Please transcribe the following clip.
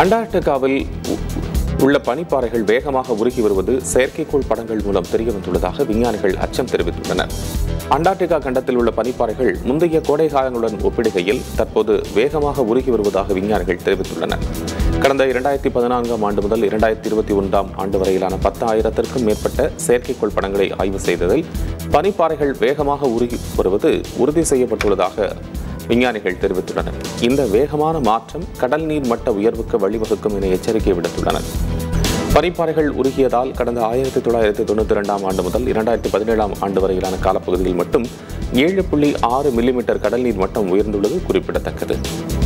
அண்டார்டிகாவில் உ- உள்ள பனிப்பாறைகள் வேகமாக உருகி வருவது செயற்கைக்கோள் படங்கள் மூலம் தெரிய வந்துள்ளதாக விஞ்ஞானிகள் அச்சம் தெரிவித்துள்ளனர் அண்டார்டிகா கண்டத்தில் உள்ள பனிப்பாறைகள் முந்தைய கோடை காலங்களுடன் ஒப்பிடுகையில் தற்போது வேகமாக உருகி வருவதாக விஞ்ஞானிகள் தெரிவித்துள்ளனர் கடந்த இரண்டாயிரத்தி பதினான்காம் ஆண்டு முதல் இரண்டாயிரத்தி இருபத்தி ஒன்றாம் ஆண்டு வரையிலான பத்தாயிரத்திற்கும் மேற்பட்ட செயற்கைக்கோள் படங்களை ஆய்வு செய்ததில் பனிப்பாறைகள் வேகமாக உருகி வருவது உறுதி செய்யப்பட்டுள்ளதாக விஞ்ஞானிகள் தெரிவித்துள்ளனர் இந்த வேகமான மாற்றம் கடல் நீர் மட்ட உயர்வுக்கு வழிவகுக்கும் என எச்சரிக்கை விடுத்துள்ளனர் பனிப்பாறைகள் உருகியதால் கடந்த ஆயிரத்தி தொள்ளாயிரத்தி தொண்ணூற்றி ரெண்டாம் ஆண்டு முதல் இரண்டாயிரத்தி பதினேழாம் ஆண்டு வரையிலான காலப்பகுதியில் மட்டும் ஏழு புள்ளி ஆறு மில்லிமீட்டர் கடல் நீர் மட்டம் உயர்ந்துள்ளது குறிப்பிடத்தக்கது